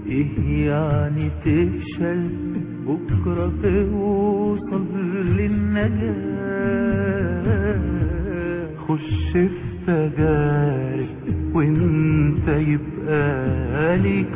ايه يعني تفشل بكرة توصل للنجاة خش في تجارب وانت يبقى ليك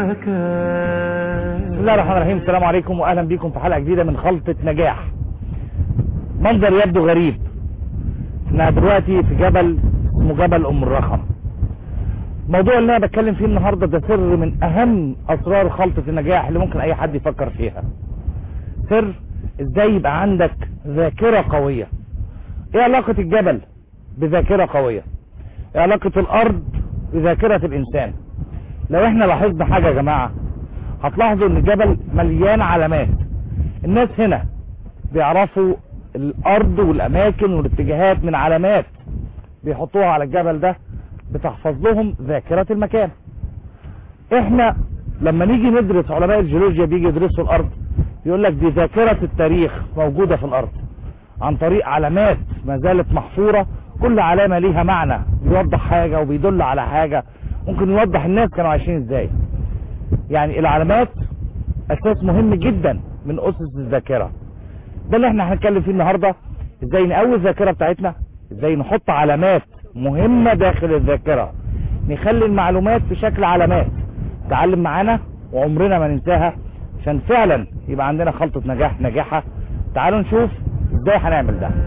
مكان بسم الله الرحمن الرحيم السلام عليكم واهلا بكم في حلقه جديده من خلطه نجاح منظر يبدو غريب احنا دلوقتي في جبل اسمه جبل ام الرخم الموضوع اللي انا بتكلم فيه النهارده ده سر من اهم اسرار خلطه النجاح اللي ممكن اي حد يفكر فيها سر ازاي يبقى عندك ذاكره قويه ايه علاقه الجبل بذاكره قويه ايه علاقه الارض بذاكره الانسان لو احنا لاحظنا حاجه يا جماعه هتلاحظوا ان الجبل مليان علامات الناس هنا بيعرفوا الارض والاماكن والاتجاهات من علامات بيحطوها على الجبل ده بتحفظ لهم ذاكرة المكان احنا لما نيجي ندرس علماء الجيولوجيا بيجي يدرسوا الارض يقول لك دي ذاكرة التاريخ موجودة في الارض عن طريق علامات ما زالت محفورة كل علامة ليها معنى بيوضح حاجة وبيدل على حاجة ممكن يوضح الناس كانوا عايشين ازاي يعني العلامات اساس مهم جدا من اسس الذاكرة ده اللي احنا هنتكلم فيه النهاردة ازاي نقوي الذاكرة بتاعتنا ازاي نحط علامات مهمة داخل الذاكرة نخلي المعلومات في شكل علامات تعلم معانا وعمرنا ما ننساها عشان فعلا يبقى عندنا خلطة نجاح نجاحة تعالوا نشوف ازاي هنعمل ده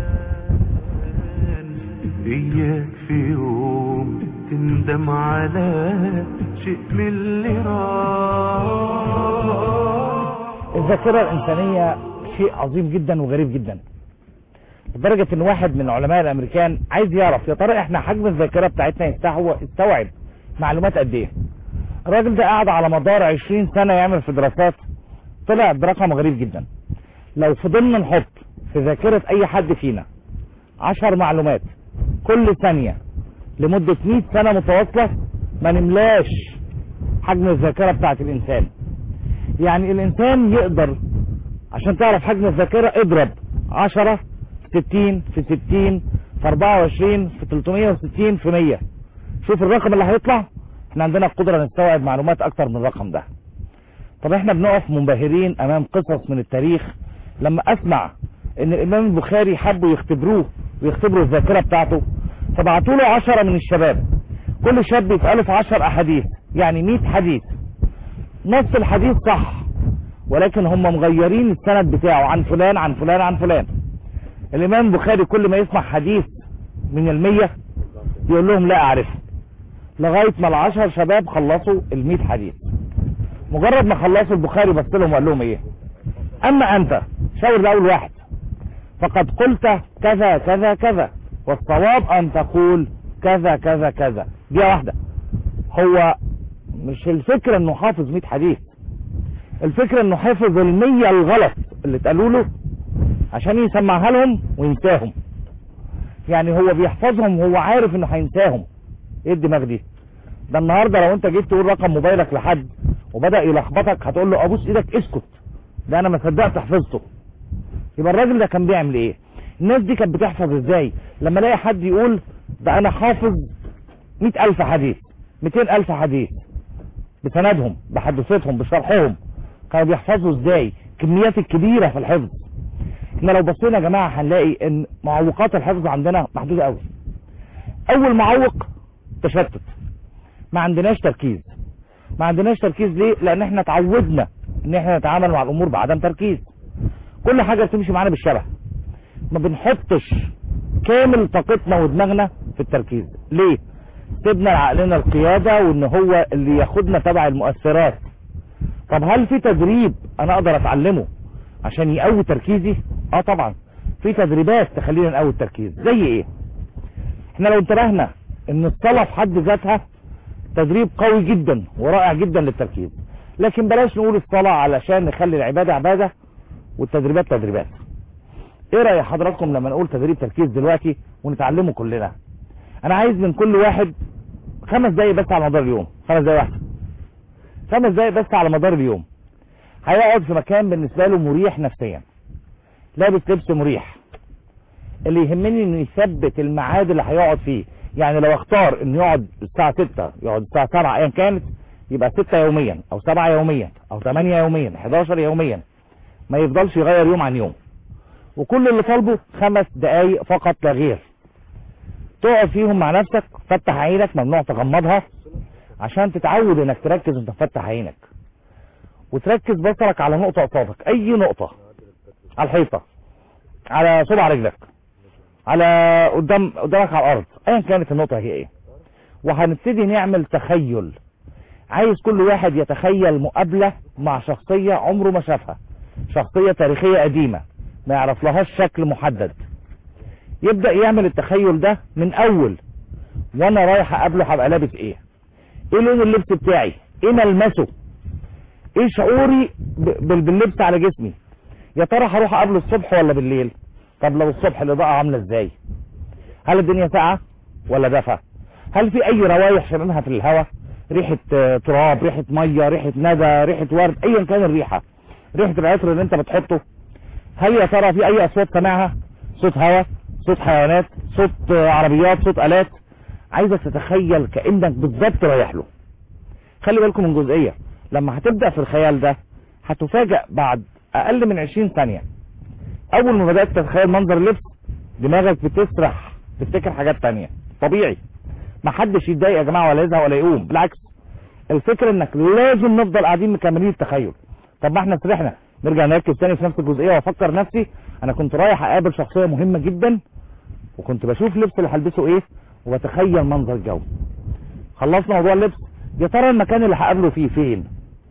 اياك في يوم تندم على شيء من اللي راح الذاكرة الإنسانية شيء عظيم جدا وغريب جدا لدرجة ان واحد من علماء الامريكان عايز يعرف يا ترى احنا حجم الذاكرة بتاعتنا يستحو- يستوعب معلومات قد ايه الراجل ده قعد على مدار 20 سنة يعمل في دراسات طلع برقم غريب جدا لو فضلنا نحط في ذاكرة اي حد فينا 10 معلومات كل ثانية لمدة 100 سنة متواصلة ما نملاش حجم الذاكرة بتاعت الانسان يعني الانسان يقدر عشان تعرف حجم الذاكرة اضرب 10 60 في 60 في 24 في 360 في 100 شوف الرقم اللي هيطلع احنا عندنا القدرة نستوعب معلومات اكتر من الرقم ده طب احنا بنقف منبهرين امام قصص من التاريخ لما اسمع ان الامام البخاري حبوا يختبروه ويختبروا الذاكرة بتاعته فبعتوا له 10 من الشباب كل شاب يسأله في 10 احاديث يعني 100 حديث نص الحديث صح ولكن هم مغيرين السند بتاعه عن فلان عن فلان عن فلان الامام البخاري كل ما يسمع حديث من المية يقول لهم لا اعرفه لغاية ما العشر شباب خلصوا المية حديث مجرد ما خلصوا البخاري بص لهم وقال لهم ايه اما انت شاور ده اول واحد فقد قلت كذا كذا كذا والصواب ان تقول كذا كذا كذا دي واحدة هو مش الفكرة انه حافظ 100 حديث الفكرة انه حافظ المية الغلط اللي اتقالوا له عشان يسمعها لهم وينساهم يعني هو بيحفظهم وهو عارف انه هينساهم ايه الدماغ دي ده النهارده لو انت جيت تقول رقم موبايلك لحد وبدا يلخبطك هتقول له ابوس ايدك اسكت ده انا ما صدقت حفظته يبقى الراجل ده كان بيعمل ايه الناس دي كانت بتحفظ ازاي لما الاقي حد يقول ده انا حافظ مئة الف حديث مئتين الف حديث بسندهم بحدثتهم بشرحهم كانوا بيحفظوا ازاي كميات الكبيرة في الحفظ احنا لو بصينا يا جماعة هنلاقي ان معوقات الحفظ عندنا محدودة قوي اول معوق تشتت ما عندناش تركيز ما عندناش تركيز ليه لان احنا اتعودنا ان احنا نتعامل مع الامور بعدم تركيز كل حاجة بتمشي معانا بالشبه ما بنحطش كامل طاقتنا ودماغنا في التركيز ليه سيبنا لعقلنا القيادة وان هو اللي ياخدنا تبع المؤثرات طب هل في تدريب انا اقدر اتعلمه عشان يقوي تركيزي اه طبعا في تدريبات تخلينا نقوي التركيز زي ايه احنا لو انتبهنا ان الصلاة في حد ذاتها تدريب قوي جدا ورائع جدا للتركيز لكن بلاش نقول الصلاة علشان نخلي العبادة عبادة والتدريبات تدريبات ايه رأي حضراتكم لما نقول تدريب تركيز دلوقتي ونتعلمه كلنا انا عايز من كل واحد خمس دقايق بس على مدار اليوم خمس دقايق واحدة خمس دقايق بس على مدار اليوم هيقعد في مكان بالنسبة له مريح نفسيا لابس لبس مريح اللي يهمني انه يثبت الميعاد اللي هيقعد فيه يعني لو اختار انه يقعد الساعة 6 يقعد الساعة 7 ايا كانت يبقى ستة يوميا او سبعة يوميا او ثمانية يوميا 11 يوميا ما يفضلش يغير يوم عن يوم وكل اللي طالبه خمس دقايق فقط لا غير تقعد فيهم مع نفسك فتح عينك ممنوع تغمضها عشان تتعود انك تركز وانت فتح عينك وتركز بصرك على نقطة قصادك اي نقطة على الحيطة على صبع رجلك على قدام قدامك على الارض ايا كانت النقطة هي ايه وهنبتدي نعمل تخيل عايز كل واحد يتخيل مقابلة مع شخصية عمره ما شافها شخصية تاريخية قديمة ما يعرف لهاش شكل محدد يبدأ يعمل التخيل ده من اول وانا رايح اقابله هبقى لابس ايه ايه لون اللبس بتاعي ايه ملمسه ايه شعوري ب- بال- باللبس على جسمي يا ترى هروح اقابله الصبح ولا بالليل طب لو الصبح الاضاءه عامله ازاي هل الدنيا ساقعه ولا دفا هل في اي روايح شاممها في الهواء ريحه آه، تراب ريحه ميه ريحه ندى ريحه ورد ايا كان الريحه ريحه العطر اللي انت بتحطه هل يا ترى في اي اصوات سامعها صوت هواء صوت حيوانات صوت آه، عربيات صوت الات عايزك تتخيل كانك بالظبط رايح له خلي بالكم من جزئيه لما هتبدا في الخيال ده هتفاجئ بعد اقل من 20 ثانيه اول ما بدات تتخيل منظر اللبس دماغك بتسرح تفتكر حاجات تانية طبيعي ما حدش يتضايق يا جماعه ولا يزهق ولا يقوم بالعكس الفكره انك لازم نفضل قاعدين مكملين التخيل طب ما احنا سرحنا نرجع نركز تاني في نفس الجزئيه وافكر نفسي انا كنت رايح اقابل شخصيه مهمه جدا وكنت بشوف لبس اللي هلبسه ايه وبتخيل منظر جو خلصنا موضوع اللبس يا ترى المكان اللي هقابله فيه فين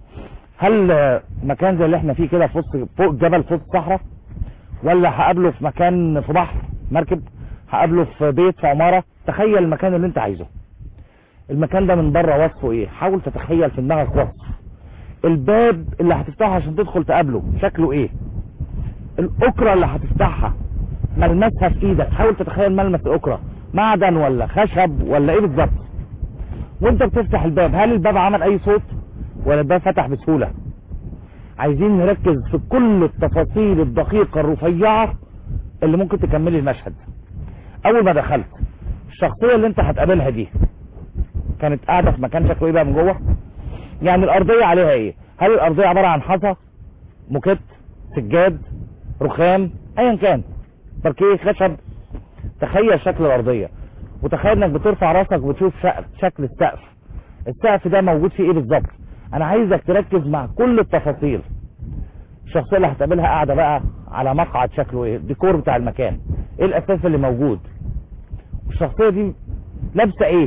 هل آه، مكان زي اللي احنا فيه كده في وسط فوق جبل في وسط صحراء ولا هقابله في مكان في بحر مركب هقابله في بيت في عمارة تخيل المكان اللي انت عايزه المكان ده من بره وصفه ايه حاول تتخيل في دماغك وصف الباب اللي هتفتحه عشان تدخل تقابله شكله ايه الاكرة اللي هتفتحها ملمسها في ايدك حاول تتخيل ملمس الاكرة معدن ولا خشب ولا ايه بالظبط وانت بتفتح الباب هل الباب عمل اي صوت ولا الباب فتح بسهولة عايزين نركز في كل التفاصيل الدقيقة الرفيعة اللي ممكن تكملي المشهد اول ما دخلت الشخصية اللي انت هتقابلها دي كانت قاعدة في مكان شكله ايه بقى من جوه يعني الارضية عليها ايه هل الارضية عبارة عن حصى موكيت سجاد رخام ايا كان باركيه خشب تخيل شكل الارضية وتخيل انك بترفع راسك وتشوف شق- شكل السقف السقف ده موجود فيه ايه بالظبط انا عايزك تركز مع كل التفاصيل الشخصيه اللي هتقابلها قاعده بقى على مقعد شكله ايه الديكور بتاع المكان ايه الاساس اللي موجود الشخصيه دي لابسه ايه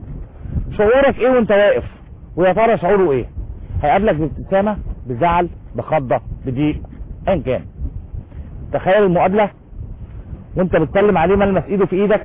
شعورك ايه وانت واقف ويا ترى شعوره ايه هيقابلك بابتسامه بزعل بخضه بضيق ايا كان تخيل المقابله وانت بتسلم عليه ملمس ايده في ايدك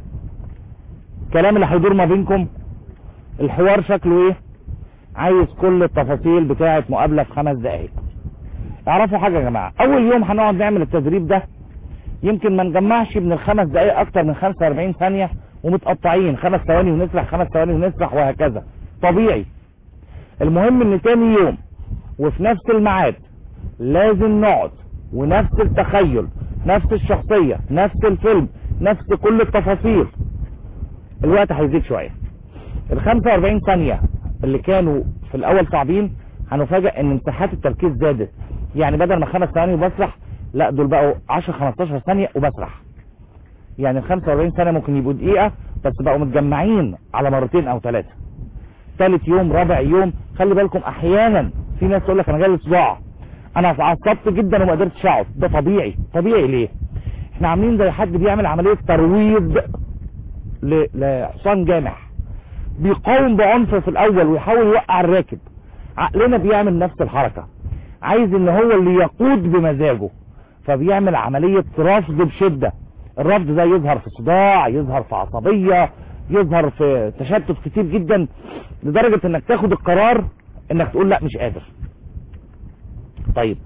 الكلام اللي هيدور ما بينكم الحوار شكله ايه عايز كل التفاصيل بتاعه مقابله في خمس دقائق اعرفوا حاجه يا جماعه اول يوم هنقعد نعمل التدريب ده يمكن ما نجمعش من الخمس دقائق اكتر من 45 ثانيه ومتقطعين خمس ثواني ونسرح خمس ثواني ونسرح وهكذا طبيعي المهم ان تاني يوم وفي نفس الميعاد لازم نقعد ونفس التخيل نفس الشخصيه نفس الفيلم نفس كل التفاصيل الوقت هيزيد شويه ال 45 ثانية اللي كانوا في الأول صعبين هنفاجئ إن مساحات التركيز زادت يعني بدل ما خمس ثواني وبسرح لا دول بقوا 10 15 ثانية وبسرح يعني ال 45 ثانية ممكن يبقوا دقيقة بس بقوا متجمعين على مرتين أو ثلاثة ثالث يوم رابع يوم خلي بالكم أحيانا في ناس تقول لك أنا جالي صداع أنا اتعصبت جدا وما قدرتش أقعد ده طبيعي طبيعي ليه؟ احنا عاملين زي حد بيعمل عملية ترويض ل- لحصان جامح بيقاوم بعنف في الاول ويحاول يوقع الراكب عقلنا بيعمل نفس الحركة عايز ان هو اللي يقود بمزاجه فبيعمل عملية رفض بشدة الرفض ده يظهر في صداع يظهر في عصبية يظهر في تشتت كتير جدا لدرجة انك تاخد القرار انك تقول لا مش قادر طيب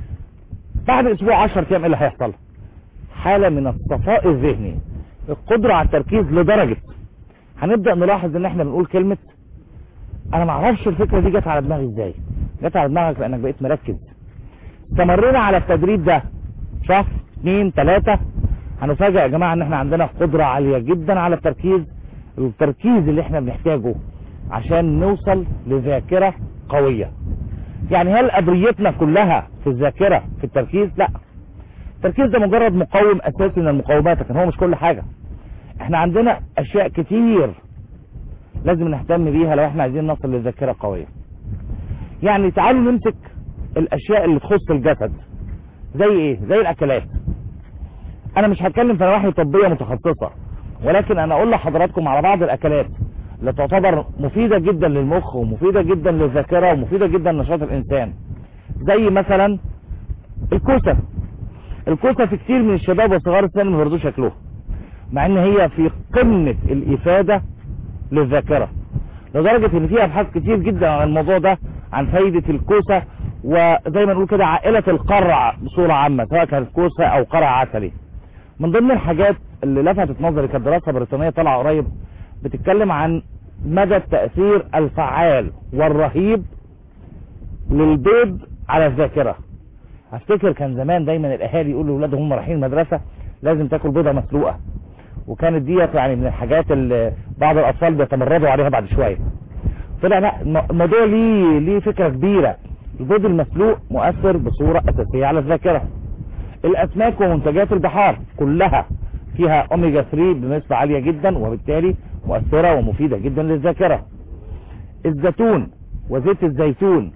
بعد اسبوع 10 ايام ايه اللي هيحصل حالة من الصفاء الذهني القدرة على التركيز لدرجة هنبدأ نلاحظ ان احنا بنقول كلمة انا ما اعرفش الفكرة دي جت على دماغي ازاي جت على دماغك لانك بقيت مركز استمرينا على التدريب ده شهر اثنين ثلاثة هنفاجئ يا جماعة ان احنا عندنا قدرة عالية جدا على التركيز التركيز اللي احنا بنحتاجه عشان نوصل لذاكرة قوية يعني هل ابريتنا كلها في الذاكرة في التركيز لا التركيز ده مجرد مقوم اساسي من المقومات لكن هو مش كل حاجة احنا عندنا اشياء كتير لازم نهتم بيها لو احنا عايزين نصل لذاكرة قوية يعني تعالوا نمسك الاشياء اللي تخص الجسد زي ايه زي الاكلات انا مش هتكلم في نواحي طبية متخصصة ولكن انا اقول لحضراتكم على بعض الاكلات اللي تعتبر مفيدة جدا للمخ ومفيدة جدا للذاكرة ومفيدة جدا لنشاط الانسان زي مثلا الكوسة الكوسة في كتير من الشباب وصغار السن ما بيرضوش ياكلوها مع ان هي في قمة الافادة للذاكرة لدرجة ان فيها ابحاث كتير جدا عن الموضوع ده عن فايدة الكوسة وزي ما نقول كده عائلة القرع بصورة عامة سواء كانت كوسة او قرع عسلي من ضمن الحاجات اللي لفتت نظري كانت دراسة بريطانية طالعة قريب بتتكلم عن مدى التأثير الفعال والرهيب للبيض على الذاكرة افتكر كان زمان دايما الاهالي يقولوا لاولادهم هم رايحين المدرسة لازم تاكل بيضة مسلوقة وكانت ديت يعني من الحاجات اللي بعض الاطفال بيتمردوا عليها بعد شوية طلع لا الموضوع ليه ليه فكرة كبيرة البيض المسلوق مؤثر بصورة اساسية على الذاكرة الاسماك ومنتجات البحار كلها فيها اوميجا 3 بنسبة عالية جدا وبالتالي مؤثرة ومفيدة جدا للذاكرة الزيتون وزيت الزيتون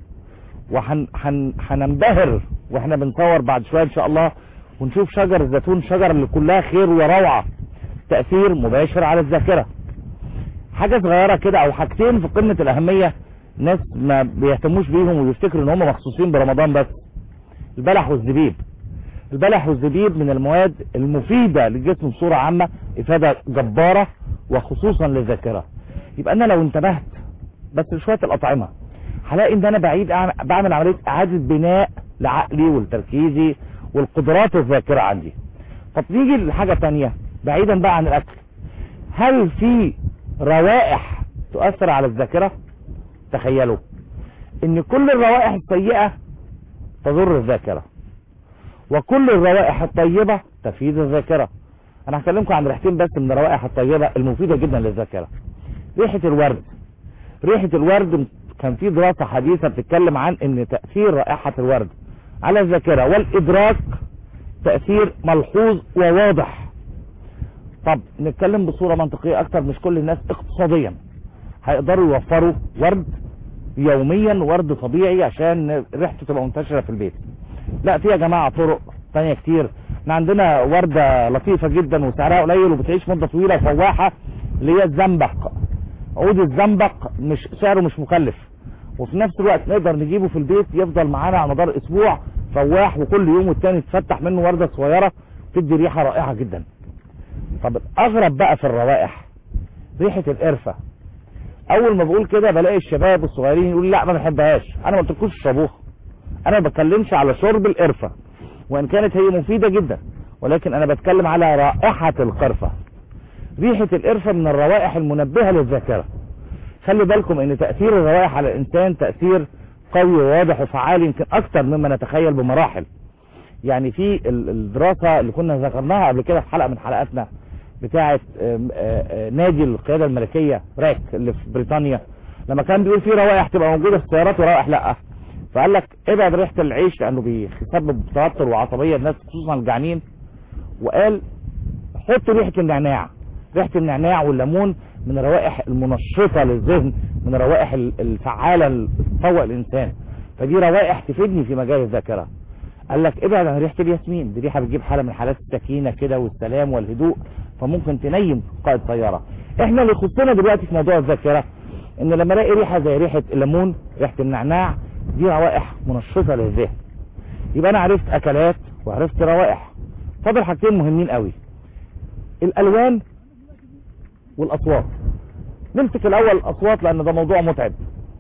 وهننبهر واحنا بنصور بعد شوية ان شاء الله ونشوف شجر الزيتون شجر اللي كلها خير وروعة تأثير مباشر على الذاكرة حاجة صغيرة كده او حاجتين في قمة الاهمية ناس ما بيهتموش بيهم ويفتكروا ان هم مخصوصين برمضان بس البلح والزبيب البلح والزبيب من المواد المفيدة للجسم بصورة عامة افادة جبارة وخصوصا للذاكرة يبقى انا لو انتبهت بس لشوية الاطعمة هلاقي ان انا بعيد أعمل- بعمل عملية اعادة بناء لعقلي ولتركيزي والقدرات الذاكرة عندي طب نيجي لحاجة تانية بعيدا بقى عن الاكل هل في روائح تؤثر على الذاكرة تخيلوا ان كل الروائح السيئة تضر الذاكرة وكل الروائح الطيبة تفيد الذاكرة انا هكلمكم عن ريحتين بس من الروائح الطيبة المفيدة جدا للذاكرة ريحة الورد ريحة الورد كان في دراسة حديثة بتتكلم عن ان تأثير رائحة الورد على الذاكرة والادراك تأثير ملحوظ وواضح طب نتكلم بصورة منطقية اكتر مش كل الناس اقتصاديا هيقدروا يوفروا ورد يوميا ورد طبيعي عشان ريحته تبقى منتشرة في البيت لا في يا جماعة طرق تانية كتير احنا عندنا وردة لطيفة جدا وسعرها قليل وبتعيش مدة طويلة وفواحة اللي هي الزنبق عود الزنبق مش سعره مش مكلف وفي نفس الوقت نقدر نجيبه في البيت يفضل معانا على مدار اسبوع فواح وكل يوم والتاني تفتح منه وردة صغيرة تدي ريحة رائعة جدا طب الاغرب بقى في الروائح ريحة القرفة اول ما بقول كده بلاقي الشباب الصغيرين يقول لا ما بحبهاش انا ما قلتلكوش اشربوها انا ما بتكلمش على شرب القرفة وان كانت هي مفيدة جدا ولكن انا بتكلم على رائحة القرفة ريحة القرفة من الروائح المنبهة للذاكرة خلي بالكم ان تأثير الروائح على الانسان تأثير قوي وواضح وفعال يمكن اكتر مما نتخيل بمراحل يعني في ال- الدراسة اللي كنا ذكرناها قبل كده في حلقة من حلقاتنا بتاعة آم، آه، آه، نادي القيادة الملكية راك اللي في بريطانيا لما كان بيقول في روائح تبقى موجودة في السيارات وروائح لا فقال لك ابعد ريحة العيش لانه بيسبب توتر وعصبية الناس خصوصا الجعانين وقال حطوا ريحة النعناع ريحة النعناع والليمون من الروائح المنشطة للذهن من الروائح ال- الفعالة اللي تفوق الإنسان فدي روائح تفيدني في مجال الذاكرة قال لك ابعد عن ريحة الياسمين دي ريحة بتجيب حالة من حالات السكينة كده والسلام والهدوء فممكن تنيم قائد طيارة احنا اللي يخصنا دلوقتي في موضوع الذاكرة ان لما الاقي ريحة زي ريحة الليمون ريحة النعناع دي روائح منشطة للذهن يبقى انا عرفت اكلات وعرفت روائح فاضل حاجتين مهمين قوي الالوان والاصوات نمسك الاول الاصوات لان ده موضوع متعب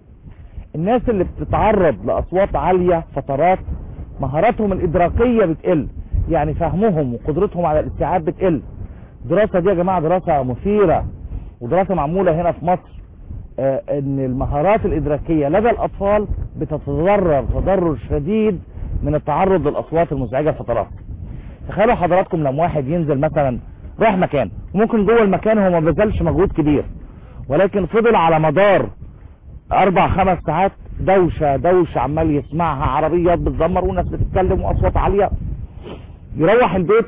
الناس اللي بتتعرض لاصوات عالية فترات مهاراتهم الادراكية بتقل يعني فهمهم وقدرتهم على الاستيعاب بتقل الدراسة دي يا جماعة دراسة مثيرة ودراسة معمولة هنا في مصر آه، ان المهارات الادراكية لدى الاطفال بتتضرر تضرر شديد من التعرض للاصوات المزعجة فترات تخيلوا حضراتكم لما واحد ينزل مثلا رايح مكان وممكن جوه المكان هو ما بذلش مجهود كبير ولكن فضل على مدار اربع خمس ساعات دوشة دوشة عمال يسمعها عربيات بتزمر وناس بتتكلم واصوات عالية يروح البيت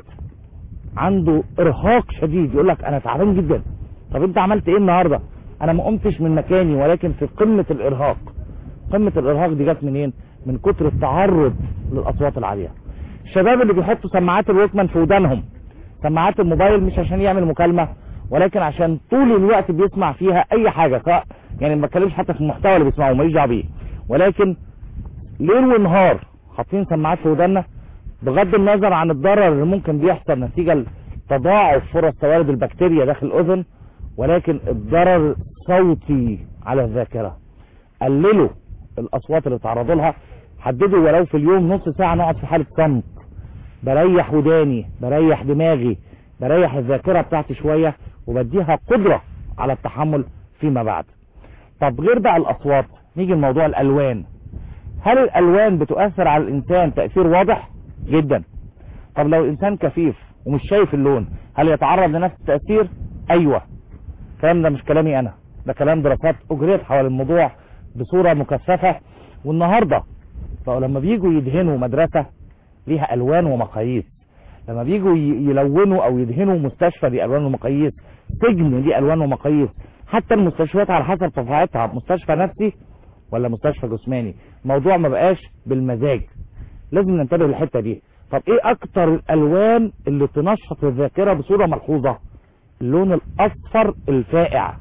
عنده ارهاق شديد يقول لك انا تعبان جدا طب انت عملت ايه النهارده انا ما قمتش من مكاني ولكن في قمة الارهاق قمة الارهاق دي جت منين من كتر التعرض للاصوات العالية الشباب اللي بيحطوا سماعات الوكمان في ودانهم سماعات الموبايل مش عشان يعمل مكالمة ولكن عشان طول الوقت بيسمع فيها اي حاجة سواء يعني ما بتكلمش حتى في المحتوى اللي بيسمعه ماليش دعوه بيه ولكن ليل ونهار حاطين سماعات في وداننا بغض النظر عن الضرر اللي ممكن بيحصل نتيجة لتضاعف فرص توارد البكتيريا داخل الاذن ولكن الضرر صوتي على الذاكرة قللوا الاصوات اللي تعرضوا لها حددوا ولو في اليوم نص ساعة نقعد في حالة صمت بريح وداني بريح دماغي بريح الذاكرة بتاعتي شوية وبديها قدرة على التحمل فيما بعد طب غير بقى الاصوات نيجي لموضوع الالوان هل الالوان بتؤثر على الانسان تأثير واضح جدا طب لو الانسان كفيف ومش شايف اللون هل يتعرض لنفس التأثير ايوه الكلام ده مش كلامي انا ده كلام دراسات اجريت حول الموضوع بصورة مكثفة والنهاردة بقوا لما بيجوا يدهنوا مدرسة ليها الوان ومقاييس لما بيجوا ي- يلونوا او يدهنوا مستشفى دي الوان ومقاييس سجن دي الوان ومقاييس حتى المستشفيات على حسب طبيعتها مستشفى نفسي ولا مستشفى جسماني الموضوع ما بقاش بالمزاج لازم ننتبه للحته دي طب ايه اكتر الالوان اللي تنشط الذاكره بصوره ملحوظه اللون الاصفر الفائع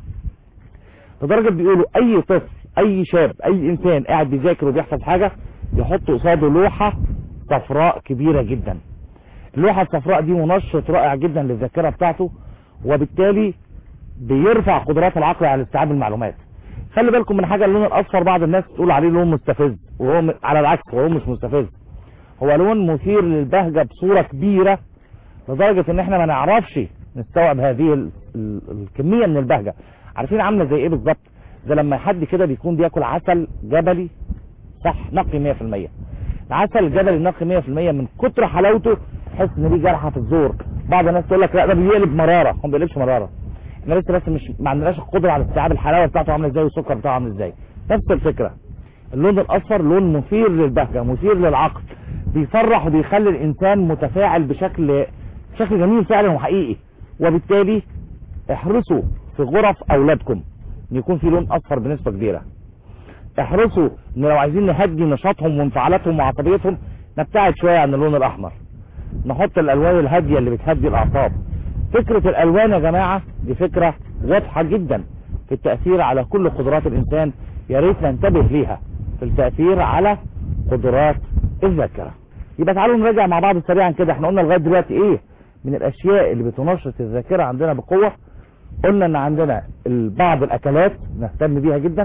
لدرجه بيقولوا اي طفل اي شاب اي انسان قاعد بيذاكر وبيحفظ حاجه يحط قصاده لوحه صفراء كبيره جدا اللوحه الصفراء دي منشط رائع جدا للذاكره بتاعته وبالتالي بيرفع قدرات العقل على استيعاب المعلومات خلي بالكم من حاجه اللون الاصفر بعض الناس تقول عليه لون مستفز وهو م- على العكس هو مش مستفز هو لون مثير للبهجه بصوره كبيره لدرجه ان احنا ما نعرفش نستوعب هذه ال- ال- الكميه من البهجه عارفين عامله زي ايه بالظبط زي لما حد كده بيكون بياكل عسل جبلي صح نقي 100% العسل الجبلي النقي 100% من كتر حلاوته تحس ان ليه جرحه في الزور بعض الناس تقول لك لا ده بيقلب مراره هو ما بيقلبش مراره احنا لسه بس مش ما عندناش القدره على استيعاب الحلاوه بتاعته عامله ازاي والسكر بتاعه عامل ازاي نفس الفكره اللون الاصفر لون مثير للبهجه مثير للعقل بيفرح وبيخلي الانسان متفاعل بشكل بشكل جميل فعلا وحقيقي وبالتالي احرصوا في غرف اولادكم ان يكون في لون اصفر بنسبه كبيره احرصوا ان لو عايزين نهدي نشاطهم وانفعالاتهم وعصبيتهم نبتعد شويه عن اللون الاحمر نحط الالوان الهاديه اللي بتهدي الاعصاب فكره الالوان يا جماعه دي فكره واضحه جدا في التاثير على كل قدرات الانسان يا ريت ننتبه ليها في التاثير على قدرات الذاكره يبقى تعالوا نراجع مع بعض سريعا كده احنا قلنا لغايه دلوقتي ايه من الاشياء اللي بتنشط الذاكره عندنا بقوه قلنا ان عندنا ال- بعض الاكلات نهتم بيها جدا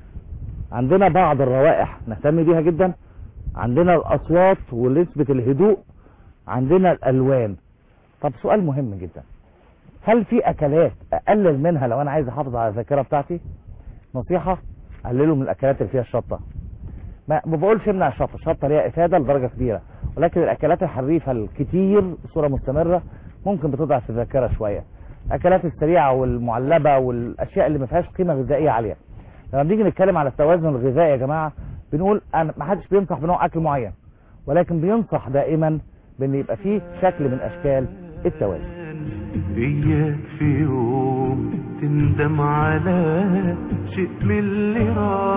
عندنا بعض الروائح نهتم بيها جدا عندنا الاصوات ونسبه الهدوء عندنا الالوان طب سؤال مهم جدا هل في اكلات اقلل منها لو انا عايز احافظ على الذاكره بتاعتي نصيحه قللوا من الاكلات اللي فيها الشطه ما ما بقولش امنع الشطه الشطه ليها افاده لدرجه كبيره ولكن الاكلات الحريفه الكتير بصوره مستمره ممكن بتضعف الذاكره شويه الاكلات السريعه والمعلبه والاشياء اللي ما فيهاش قيمه غذائيه عاليه لما بنيجي نتكلم على التوازن الغذائي يا جماعه بنقول انا ما حدش بينصح بنوع اكل معين ولكن بينصح دائما بان يبقى فيه شكل من اشكال التوازن إياك في يوم تندم على شيء من اللي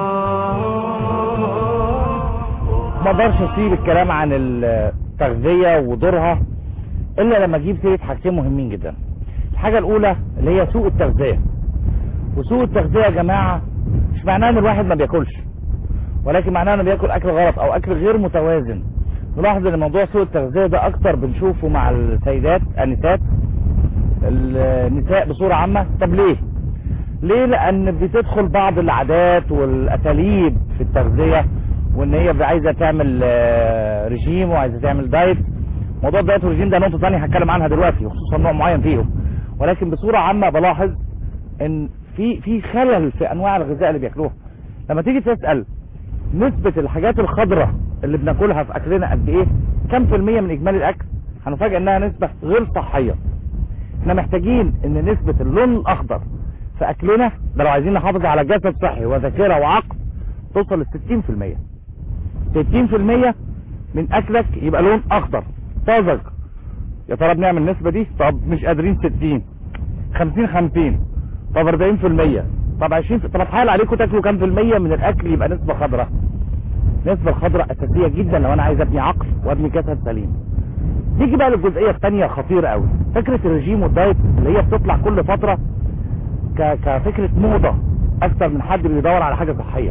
راح ما اقدرش اسيب الكلام عن التغذيه ودورها الا لما اجيب سيره حاجتين مهمين جدا الحاجه الاولى اللي هي سوء التغذيه وسوء التغذيه يا جماعه مش معناه ان الواحد ما بياكلش ولكن معناه انه بياكل اكل غلط او اكل غير متوازن نلاحظ ان موضوع سوء التغذيه ده اكتر بنشوفه مع السيدات النساء النساء بصوره عامه طب ليه ليه لان بتدخل بعض العادات والاساليب في التغذيه وان هي عايزه تعمل آه، رجيم وعايزه تعمل دايت موضوع الدايت والرجيم ده نقطه ثانيه هتكلم عنها دلوقتي وخصوصا نوع معين فيهم ولكن بصوره عامه بلاحظ ان في في خلل في انواع الغذاء اللي بياكلوها لما تيجي تسال نسبه الحاجات الخضراء اللي بناكلها في اكلنا قد ايه كم في المية من اجمالي الاكل هنفاجئ انها نسبه غير صحيه احنا محتاجين ان نسبة اللون الاخضر في اكلنا ده لو عايزين نحافظ على جسد صحي وذاكره وعقل توصل ل 60% 60% من اكلك يبقى لون اخضر طازج يا ترى بنعمل النسبه دي طب مش قادرين 60 50 50 طب 40% طب 20 طب اتحايل عليكم تاكلوا كام في المية من الاكل يبقى نسبه خضراء النسبه الخضراء اساسيه جدا لو انا عايز ابني عقل وابني جسد سليم نيجي بقى للجزئيه الثانيه خطيره قوي فكره الرجيم والدايت اللي هي بتطلع كل فتره ك... كفكره موضه اكتر من حد بيدور على حاجه صحيه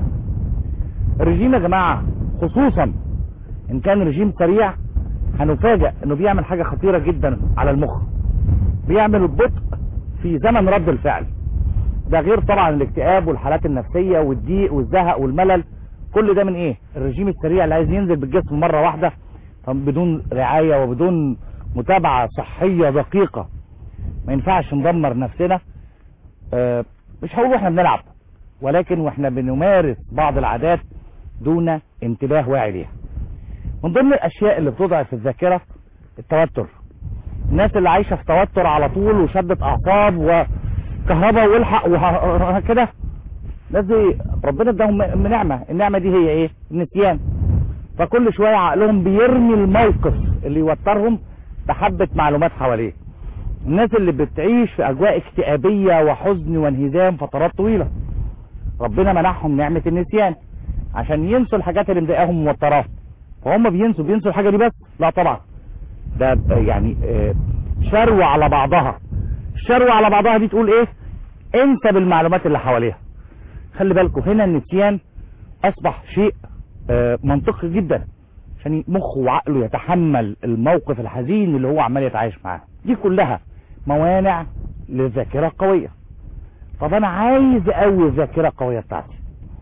الرجيم يا جماعه خصوصا ان كان رجيم سريع هنفاجئ انه بيعمل حاجه خطيره جدا على المخ بيعمل بطء في زمن رد الفعل ده غير طبعا الاكتئاب والحالات النفسيه والضيق والزهق والملل كل ده من ايه الرجيم السريع اللي عايز ينزل بالجسم مره واحده طب بدون رعايه وبدون متابعه صحيه دقيقه ما ينفعش ندمر نفسنا آه، مش هقول واحنا بنلعب ولكن واحنا بنمارس بعض العادات دون انتباه واعي ليها من ضمن الاشياء اللي بتضعف الذاكره التوتر الناس اللي عايشه في توتر على طول وشده اعصاب وكهرباء والحق وكده الناس دي ربنا اداهم م- نعمه النعمه دي هي ايه النسيان فكل شويه عقلهم بيرمي الموقف اللي يوترهم بحبه معلومات حواليه الناس اللي بتعيش في اجواء اكتئابيه وحزن وانهزام فترات طويله ربنا منحهم نعمه النسيان عشان ينسوا الحاجات اللي مضايقاهم وموتراهم فهم بينسوا بينسوا الحاجه دي بس لا طبعا ده ب- يعني آه، شروة على بعضها الشروة على بعضها دي تقول ايه انسى بالمعلومات اللي حواليها خلي بالكم هنا النسيان اصبح شيء آه، منطقي جدا عشان مخه وعقله يتحمل الموقف الحزين اللي هو عمال يتعايش معاه دي كلها موانع للذاكرة القوية طب انا عايز اقوي الذاكرة القوية بتاعتي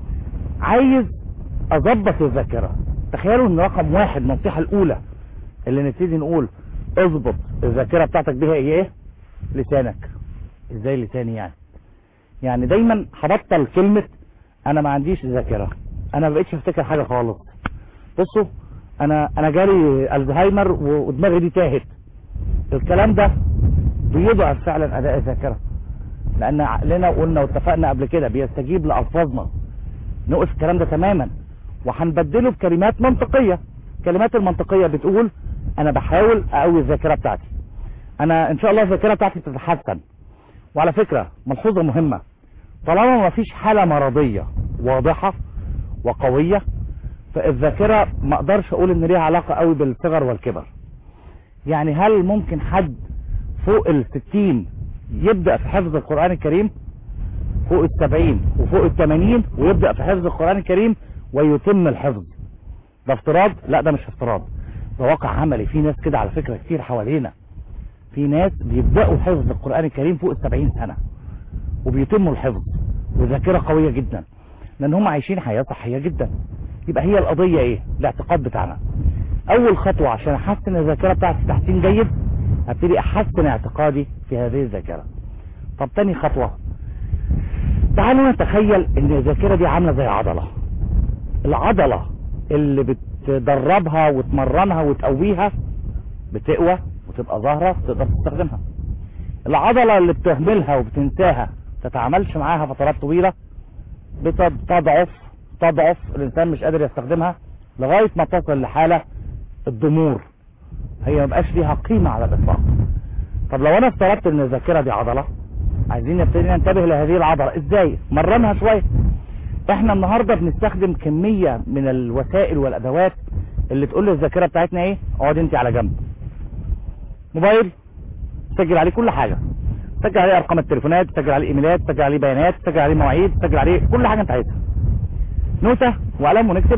عايز اظبط الذاكرة تخيلوا ان رقم واحد النصيحة الاولى اللي نبتدي نقول اظبط الذاكرة بتاعتك بيها هي ايه لسانك ازاي لساني يعني يعني دايما هبطل كلمة انا ما عنديش ذاكرة انا ما بقتش افتكر حاجة خالص بصوا انا انا جالي الزهايمر و- ودماغي دي تاهت الكلام ده بيضعف فعلا اداء الذاكرة لان عقلنا قلنا واتفقنا قبل كده بيستجيب لالفاظنا نوقف الكلام ده تماما وهنبدله بكلمات منطقية الكلمات المنطقية بتقول انا بحاول اقوي الذاكرة بتاعتي انا ان شاء الله الذاكرة بتاعتي تتحسن وعلى فكرة ملحوظة مهمة طالما ما فيش حالة مرضية واضحة وقوية فالذاكرة ما اقدرش اقول ان ليها علاقة قوي بالصغر والكبر يعني هل ممكن حد فوق الستين يبدأ في حفظ القرآن الكريم فوق السبعين وفوق الثمانين ويبدأ في حفظ القرآن الكريم ويتم الحفظ ده افتراض لا ده مش افتراض ده واقع عملي في ناس كده على فكرة كتير حوالينا في ناس بيبدأوا حفظ القرآن الكريم فوق السبعين سنة وبيتموا الحفظ وذاكرة قوية جدا لان هم عايشين حياة صحية جدا يبقى هي القضية ايه الاعتقاد بتاعنا اول خطوة عشان احسن الذاكرة بتاعتي تحسين جيد ابتدي احسن اعتقادي في هذه الذاكرة طب تاني خطوة تعالوا نتخيل ان الذاكرة دي عاملة زي عضلة العضلة اللي بتدربها وتمرنها وتقويها بتقوى وتبقى ظاهرة تقدر تستخدمها العضلة اللي بتهملها وبتنساها تتعاملش معاها فترات طويلة بتضعف تضعف الانسان مش قادر يستخدمها لغاية ما تصل لحالة الضمور هي ما بقاش ليها قيمة على الاطلاق طب لو انا افترضت ان الذاكرة دي عضلة عايزين نبتدي ننتبه لهذه العضلة ازاي مرنها شوية احنا النهاردة بنستخدم كمية من الوسائل والادوات اللي تقول للذاكرة بتاعتنا ايه اقعد انت على جنب موبايل تسجل عليه كل حاجة تسجل عليه ارقام التليفونات تسجل عليه ايميلات تسجل عليه بيانات تسجل عليه مواعيد تسجل عليه كل حاجة انت عايزها نوتة وقلم ونكتب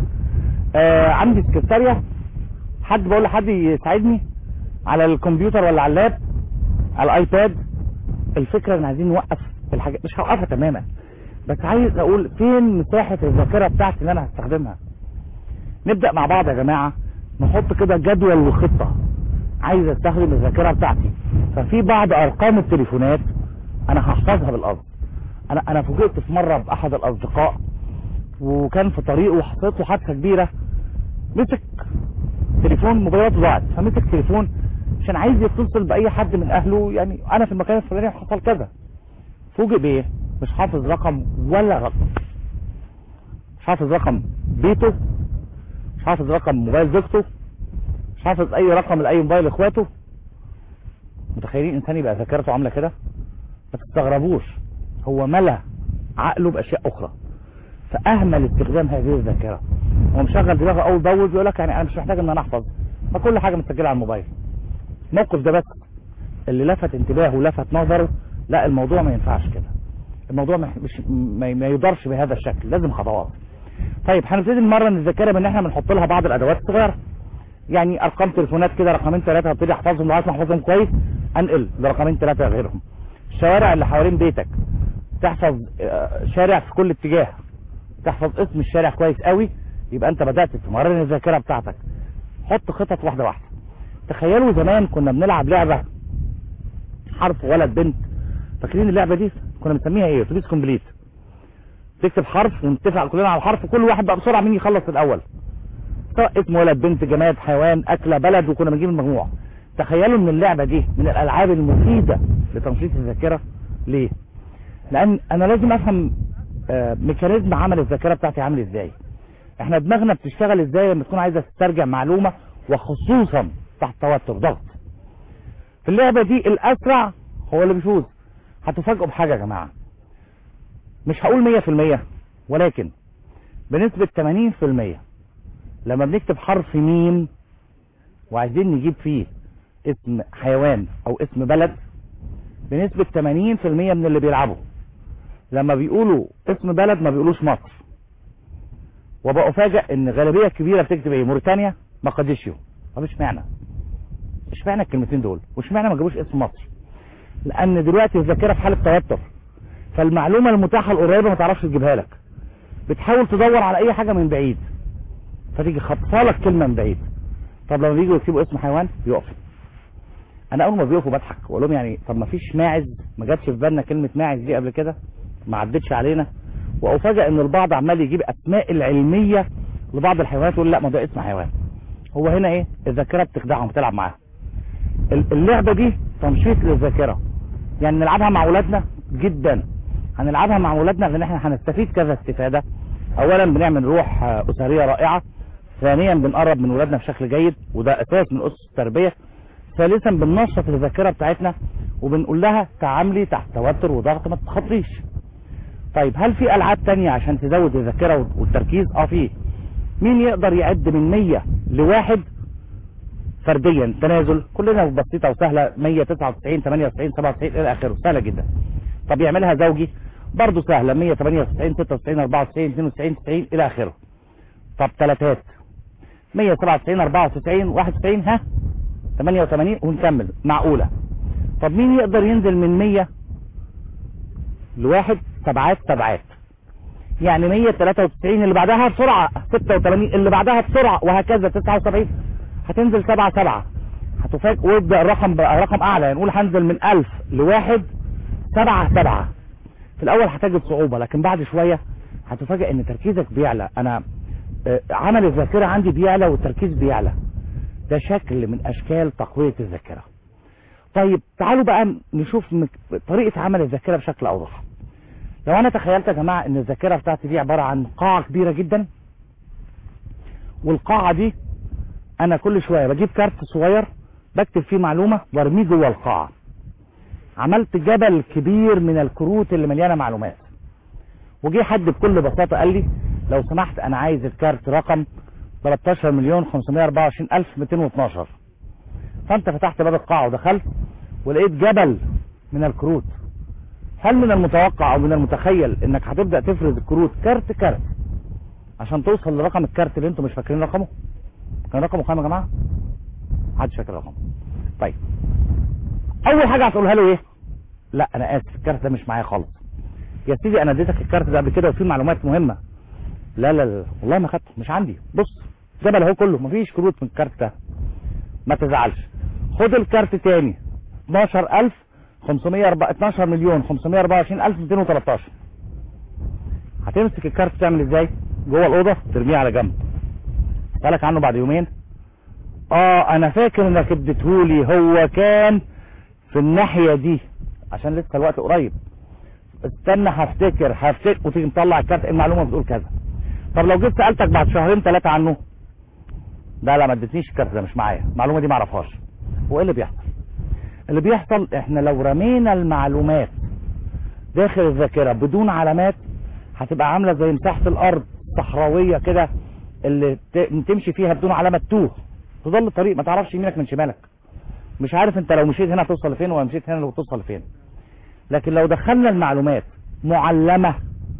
آه عندي سكرتارية حد بقول لحد يساعدني على الكمبيوتر ولا على اللاب على الايباد الفكرة ان عايزين نوقف الحاجة مش هوقفها تماما بس عايز اقول فين مساحة الذاكرة بتاعتي اللي انا هستخدمها نبدأ مع بعض يا جماعة نحط كده جدول وخطة عايز استخدم الذاكرة بتاعتي ففي بعض ارقام التليفونات انا هحفظها بالارض انا انا فوجئت في مرة باحد الاصدقاء وكان في طريقه وحصلت له حادثة كبيرة مسك تليفون موبايلاته ضاعت فمسك تليفون عشان عايز يتصل باي حد من اهله يعني انا في المكان الفلاني حصل كذا فوجئ بايه مش حافظ رقم ولا رقم مش حافظ رقم بيته مش حافظ رقم موبايل زوجته مش حافظ اي رقم لاي موبايل اخواته متخيلين انسان يبقى ذاكرته عامله كده ما تستغربوش هو ملا عقله باشياء اخرى فاهمل استخدام هذه الذاكره هو مشغل دماغه اول باول بيقول لك يعني انا مش محتاج ان انا احفظ ما كل حاجه متسجله على الموبايل الموقف ده بس اللي لفت انتباهه ولفت نظره لا الموضوع ما ينفعش كده الموضوع مش ما ما يدارش بهذا الشكل لازم خطوات طيب هنبتدي نمرن الذاكره بان احنا بنحط لها بعض الادوات الصغيره يعني ارقام تليفونات كده رقمين ثلاثه هبتدي احفظهم لغايه ما احفظهم كويس انقل لرقمين ثلاثه غيرهم الشوارع اللي حوالين بيتك تحفظ آه، شارع في كل اتجاه تحفظ اسم الشارع كويس قوي يبقى انت بدات تمرن الذاكره بتاعتك حط خطط واحده واحده تخيلوا زمان كنا بنلعب لعبه حرف ولد بنت فاكرين اللعبه دي كنا بنسميها ايه اتوبيس كومبليت تكتب حرف ونتفق كلنا على الحرف كل واحد بقى بسرعه مين يخلص الاول سواء اسم ولد بنت جماد حيوان اكله بلد وكنا بنجيب المجموع تخيلوا ان اللعبه دي من الالعاب المفيده لتنشيط الذاكره ليه لان انا لازم افهم آه، ميكانيزم عمل الذاكره بتاعتي عامل ازاي احنا دماغنا بتشتغل ازاي لما تكون عايزه تسترجع معلومه وخصوصا تحت توتر ضغط في اللعبه دي الاسرع هو اللي بيفوز هتفاجئوا بحاجه يا جماعه مش هقول 100% ولكن بنسبه 80% لما بنكتب حرف ميم وعايزين نجيب فيه اسم حيوان او اسم بلد بنسبة 80% من اللي بيلعبوا لما بيقولوا اسم بلد ما بيقولوش مصر وبقى افاجئ ان غالبية كبيرة بتكتب ايه موريتانيا مقديشيو طب اشمعنى اشمعنى الكلمتين دول واشمعنى ما جابوش اسم مصر لان دلوقتي الذاكرة في حالة توتر فالمعلومة المتاحة القريبة ما تعرفش تجيبها لك بتحاول تدور على اي حاجة من بعيد فتيجي خطفالك كلمة من بعيد طب لما بيجوا يكتبوا اسم حيوان يقف انا اول ما بيقفوا بضحك واقول لهم يعني طب ما فيش ماعز ما جاتش في بالنا كلمه ماعز دي قبل كده ما عدتش علينا وافاجئ ان البعض عمال يجيب اسماء العلميه لبعض الحيوانات يقول لا ما ده اسم حيوان هو هنا ايه الذاكره بتخدعهم بتلعب معاها ال- اللعبه دي تنشيط للذاكره يعني نلعبها مع اولادنا جدا هنلعبها مع اولادنا لان احنا هنستفيد كذا استفاده اولا بنعمل روح آه، اسريه رائعه ثانيا بنقرب من ولادنا بشكل جيد وده اساس من اسس التربيه ثالثا بننشط الذاكره بتاعتنا وبنقول لها تعاملي تحت توتر وضغط ما تتخطيش طيب هل في العاب تانية عشان تزود الذاكره والتركيز اه في مين يقدر يعد من 100 لواحد فرديا تنازل كلنا بسيطه وسهله 199 98 97 الى اخره سهله جدا طب يعملها زوجي برضه سهله 198 96 94 92 90 الى اخره طب ثلاثات 197 94 91 ها 88 ونكمل معقولة طب مين يقدر ينزل من 100 لواحد سبعات سبعات يعني 193 اللي بعدها بسرعة 86 اللي بعدها بسرعة وهكذا 79 هتنزل سبعة سبعة هتفاجئ ويبدأ الرقم بقى رقم أعلى يعني نقول هنزل من 1000 لواحد سبعة سبعة في الأول هتجد صعوبة لكن بعد شوية هتفاجئ إن تركيزك بيعلى أنا آه، عمل الذاكرة عندي بيعلى والتركيز بيعلى ده شكل من اشكال تقوية الذاكرة طيب تعالوا بقى نشوف مك- طريقة عمل الذاكرة بشكل اوضح لو انا تخيلت يا جماعة ان الذاكرة بتاعتي دي عبارة عن قاعة كبيرة جدا والقاعة دي انا كل شوية بجيب كارت صغير بكتب فيه معلومة وارميه جوه القاعة عملت جبل كبير من الكروت اللي مليانة معلومات وجي حد بكل بساطة قال لي لو سمحت انا عايز الكارت رقم 13 مليون 524 الف 212 فانت فتحت باب القاعة ودخلت ولقيت جبل من الكروت هل من المتوقع او من المتخيل انك هتبدأ تفرز الكروت كارت كارت عشان توصل لرقم الكارت اللي انتم مش فاكرين رقمه كان رقمه كام يا جماعة محدش فاكر رقمه طيب اول حاجة هتقولها له ايه لا انا اسف الكارت ده مش معايا خالص يا سيدي انا اديتك الكارت ده قبل كده وفيه معلومات مهمة لا لا لا والله ما خدته مش عندي بص جبل اهو كله مفيش كروت من الكارت ده ما تزعلش خد الكارت تاني 12000 504 12 مليون 524 الف 213 هتمسك الكارت تعمل ازاي جوه الاوضه ترميه على جنب اسالك عنه بعد يومين اه انا فاكر انك اديتهولي هو كان في الناحيه دي عشان لسه الوقت قريب استنى هفتكر هفتكر وتيجي مطلع الكارت المعلومه بتقول كذا طب لو جيت سالتك بعد شهرين ثلاثه عنه لا لا ما ادتنيش الكارت ده مش معايا المعلومه دي ما اعرفهاش هو ايه اللي بيحصل اللي بيحصل احنا لو رمينا المعلومات داخل الذاكره بدون علامات هتبقى عامله زي مساحه الارض صحراويه كده اللي ت- تمشي فيها بدون علامه توه تضل الطريق ما تعرفش يمينك من شمالك مش عارف انت لو مشيت هنا هتوصل لفين ولا مشيت هنا لو توصل لفين لكن لو دخلنا المعلومات معلمة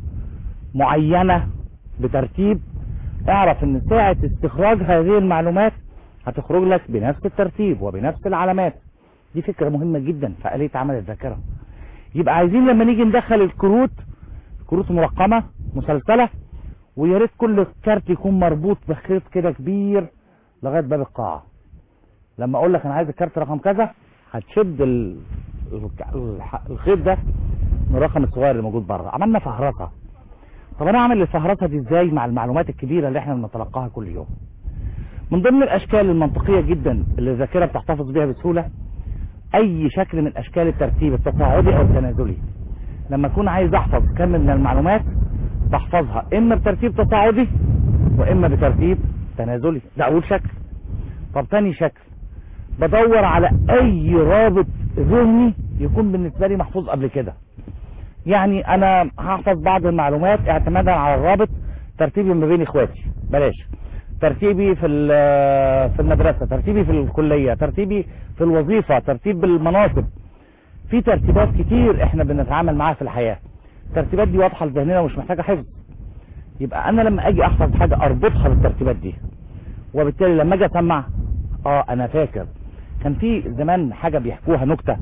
معينة بترتيب اعرف ان ساعة استخراج هذه المعلومات هتخرج لك بنفس الترتيب وبنفس العلامات دي فكرة مهمة جدا في آلية عمل الذاكرة يبقى عايزين لما نيجي ندخل الكروت كروت مرقمة مسلسلة ويا ريت كل كارت يكون مربوط بخيط كده كبير لغاية باب القاعة لما اقول لك انا عايز الكارت رقم كذا هتشد ال... الك- الح- الخيط ده من الرقم الصغير اللي موجود بره عملنا فهرسه طب انا اعمل الفهرسه دي ازاي مع المعلومات الكبيره اللي احنا بنتلقاها كل يوم من ضمن الاشكال المنطقيه جدا اللي الذاكره بتحتفظ بيها بسهوله اي شكل من اشكال الترتيب التصاعدي او التنازلي لما اكون عايز احفظ كم من المعلومات بحفظها اما بترتيب تصاعدي واما بترتيب تنازلي ده اول شكل طب تاني شكل بدور على اي رابط ذهني يكون بالنسبة لي محفوظ قبل كده يعني انا هحفظ بعض المعلومات اعتمادا على الرابط ترتيبي ما بين اخواتي بلاش ترتيبي في ال- في المدرسة ترتيبي في الكلية ترتيبي في الوظيفة ترتيب المناصب في ترتيبات كتير احنا بنتعامل معاها في الحياة الترتيبات دي واضحة لذهننا ومش محتاجة حفظ يبقى انا لما اجي احفظ حاجة اربطها بالترتيبات دي وبالتالي لما اجي اسمع اه انا فاكر كان في زمان حاجة بيحكوها نكتة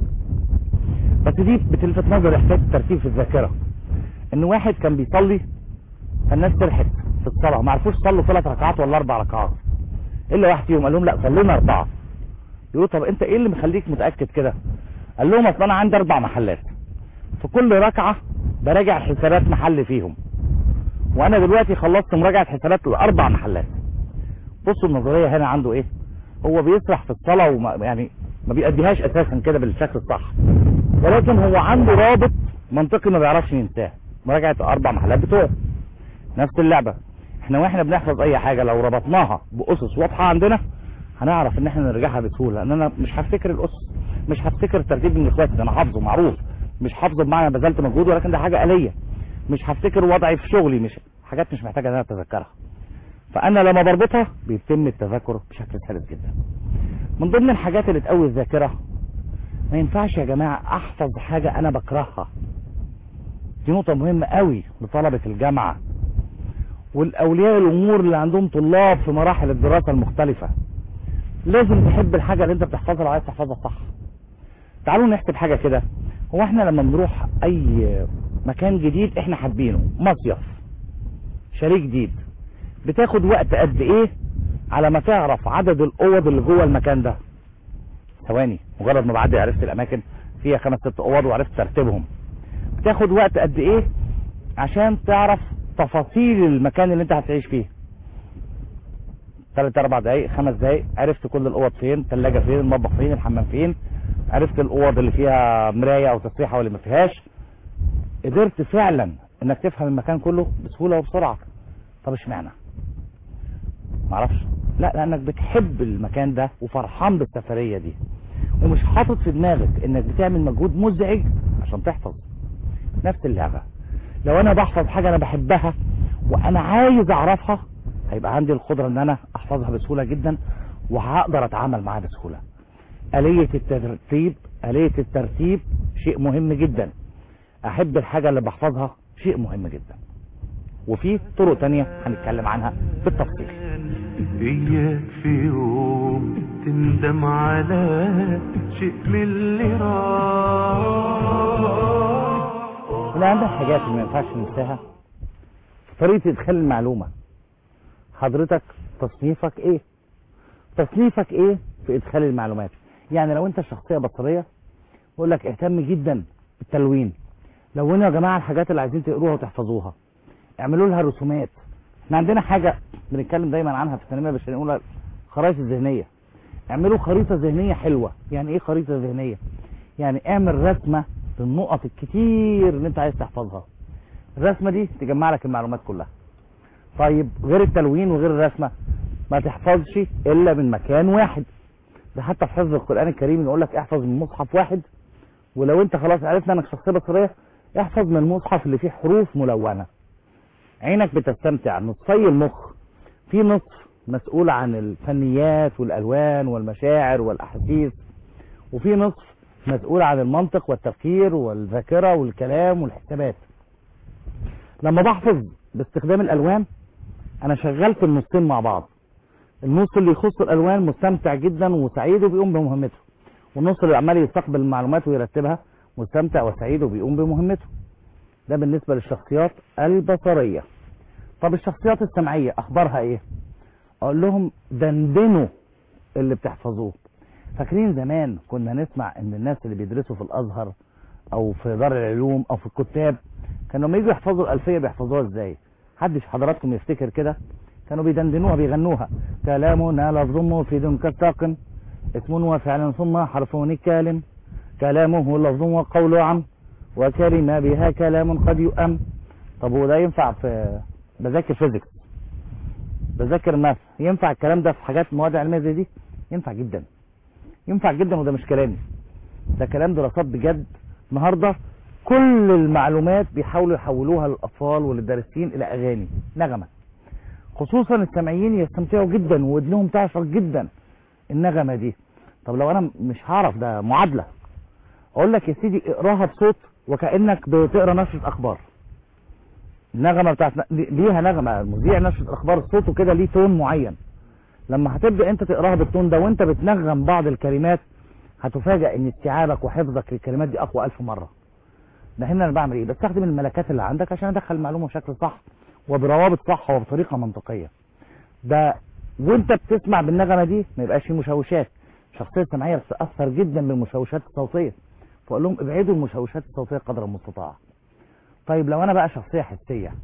بس دي بتلفت نظر احساس الترتيب في الذاكرة ان واحد كان بيصلي فالناس فرحت في الصلاة ما عرفوش صلوا ثلاث ركعات ولا اربع ركعات الا واحد فيهم قال لهم لا صلينا اربعة يقولوا طب انت ايه اللي مخليك متأكد كده قال لهم اصل انا عندي اربع محلات في كل ركعة براجع حسابات محل فيهم وانا دلوقتي خلصت مراجعة حسابات الاربع محلات بصوا النظرية هنا عنده ايه هو بيسرح في الصلاة وما يعني ما بيأديهاش اساسا كده بالشكل الصح ولكن هو عنده رابط منطقي ما بيعرفش ينساه مراجعة اربع محلات بتوعه نفس اللعبة احنا واحنا بنحفظ اي حاجة لو ربطناها باسس واضحة عندنا هنعرف ان احنا نرجعها بسهولة لان انا مش هفتكر الاسس مش هفتكر الترتيب من اخواتي ده انا حافظه معروف مش حافظه بمعنى بذلت مجهود ولكن ده حاجة آلية مش هفتكر وضعي في شغلي مش حاجات مش محتاجة ان انا اتذكرها فانا لما بربطها بيتم التذكر بشكل سلس جدا من ضمن الحاجات اللي تقوي الذاكرة ما ينفعش يا جماعة احفظ حاجة انا بكرهها دي نقطة مهمة قوي لطلبة الجامعة والاولياء الامور اللي عندهم طلاب في مراحل الدراسة المختلفة لازم تحب الحاجة اللي انت بتحفظها لو عايز تحفظها صح تعالوا نحسب حاجة كده هو احنا لما بنروح اي مكان جديد احنا حابينه مصيف شاليه جديد بتاخد وقت قد ايه على ما تعرف عدد الاوض اللي جوه المكان ده ثواني مجرد ما بعدي عرفت الاماكن فيها خمس ست اوض وعرفت ترتيبهم بتاخد وقت قد ايه عشان تعرف تفاصيل المكان اللي انت هتعيش فيه ثلاث اربع دقايق خمس دقايق عرفت كل الاوض فين الثلاجه فين المطبخ فين الحمام فين عرفت الاوض اللي فيها مرايه او تسريحه واللي ما فيهاش قدرت فعلا انك تفهم المكان كله بسهوله وبسرعه طب اشمعنى معرفش لا لانك بتحب المكان ده وفرحان بالسفريه دي ومش حاطط في دماغك انك بتعمل مجهود مزعج عشان تحفظ نفس اللعبه لو انا بحفظ حاجه انا بحبها وانا عايز اعرفها هيبقى عندي القدره ان انا احفظها بسهوله جدا وهقدر اتعامل معاها بسهوله آلية الترتيب آلية الترتيب شيء مهم جدا احب الحاجة اللي بحفظها شيء مهم جدا وفي طرق تانية هنتكلم عنها بالتفصيل إياك في يوم تندم على شيء من اللي راح من أهم الحاجات اللي ما ينفعش ننساها طريقة إدخال المعلومة حضرتك تصنيفك إيه؟ تصنيفك إيه في إدخال المعلومات؟ يعني لو أنت شخصية بصرية بقول لك اهتم جدا بالتلوين لونوا يا جماعة الحاجات اللي عايزين تقروها وتحفظوها اعملوا لها رسومات احنا عندنا حاجة بنتكلم دايما عنها في التنمية البشرية نقولها خرائط الذهنية اعملوا خريطة ذهنية حلوة يعني ايه خريطة ذهنية يعني اعمل رسمة النقط الكتير اللي انت عايز تحفظها الرسمه دي تجمع لك المعلومات كلها طيب غير التلوين وغير الرسمه ما تحفظش الا من مكان واحد ده حتى في حفظ القران الكريم يقول لك احفظ من مصحف واحد ولو انت خلاص عرفنا انك شخصيه بصريه احفظ من المصحف اللي فيه حروف ملونه عينك بتستمتع نصي المخ في نصف مسؤول عن الفنيات والالوان والمشاعر والاحاسيس وفي نصف مسؤول عن المنطق والتفكير والذاكره والكلام والحسابات لما بحفظ باستخدام الالوان انا شغلت النصين مع بعض النص اللي يخص الالوان مستمتع جدا وسعيد وبيقوم بمهمته والنص اللي عمال يستقبل المعلومات ويرتبها مستمتع وسعيد وبيقوم بمهمته ده بالنسبه للشخصيات البصريه طب الشخصيات السمعيه اخبارها ايه اقول لهم دندنوا اللي بتحفظوه فاكرين زمان كنا نسمع ان الناس اللي بيدرسوا في الازهر او في دار العلوم او في الكتاب كانوا لما يجوا يحفظوا الالفيه بيحفظوها ازاي حدش حضراتكم يفتكر كده كانوا بيدندنوها بيغنوها كلامنا لفظ مفيد كالساق اسم وفعل ثم حرف كالم كلامه لفظ وقول عم وكلمة بها كلام قد يؤم طب وده ينفع في بذاكر فيزيكس بذاكر ماث ينفع الكلام ده في حاجات مواد علميه زي دي ينفع جدا ينفع جدا وده مش كلامي ده كلام دراسات بجد النهارده كل المعلومات بيحاولوا يحولوها للاطفال وللدارسين الى اغاني نغمه خصوصا السامعين يستمتعوا جدا ودنهم تعشق جدا النغمه دي طب لو انا مش هعرف ده معادله اقول لك يا سيدي اقراها بصوت وكانك بتقرا نشره اخبار النغمه بتاعت ليها نغمه مذيع نشره الاخبار صوته كده ليه تون معين لما هتبدا انت تقراها بالتون ده وانت بتنغم بعض الكلمات هتفاجئ ان استيعابك وحفظك للكلمات دي اقوى ألف مره ده هنا انا بعمل ايه بستخدم الملكات اللي عندك عشان ادخل المعلومه بشكل صح وبروابط صح وبطريقه منطقيه ده وانت بتسمع بالنغمه دي ما يبقاش في مشوشات الشخصيه السمعيه بتتاثر جدا بالمشوشات الصوتيه فاقول لهم ابعدوا المشوشات الصوتيه قدر المستطاع طيب لو انا بقى شخصيه حسيه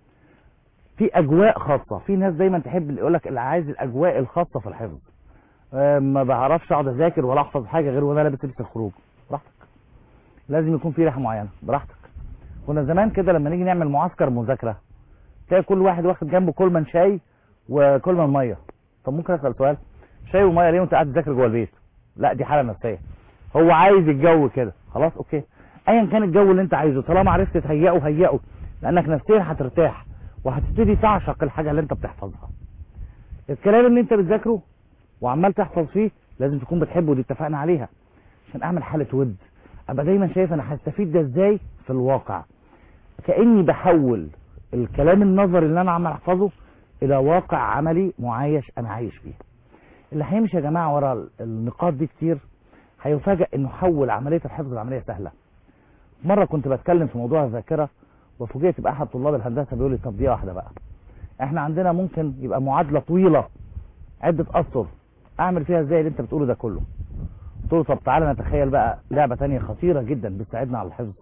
في اجواء خاصه في ناس دايما تحب يقول لك اللي عايز الاجواء الخاصه في الحفظ أه ما بعرفش اقعد اذاكر ولا احفظ حاجه غير وانا لابس لبس الخروج براحتك لازم يكون في ريحه معينه براحتك كنا زمان كده لما نيجي نعمل معسكر مذاكره تلاقي كل واحد واخد جنبه كولمان شاي وكولمان ميه طب ممكن اسال سؤال شاي وميه ليه وانت قاعد تذاكر جوه البيت لا دي حاله نفسيه هو عايز الجو كده خلاص اوكي ايا كان الجو اللي انت عايزه طالما عرفت تهيئه هيئه لانك نفسيا هترتاح وهتبتدي تعشق الحاجه اللي انت بتحفظها الكلام اللي انت بتذاكره وعمال تحفظ فيه لازم تكون بتحبه دي اتفقنا عليها عشان اعمل حاله ود ابقى دايما شايف انا هستفيد ده ازاي في الواقع كاني بحول الكلام النظري اللي انا عمال احفظه الى واقع عملي معايش انا عايش فيه اللي هيمشي يا جماعه ورا النقاط دي كتير هيفاجئ انه حول عمليه الحفظ لعمليه سهله مره كنت بتكلم في موضوع الذاكره وفوجئت باحد طلاب الهندسه بيقول لي طب دي واحده بقى احنا عندنا ممكن يبقى معادله طويله عده اسطر اعمل فيها ازاي اللي انت بتقوله ده كله قلت له طب تعالى نتخيل بقى لعبه تانية خطيره جدا بتساعدنا على الحفظ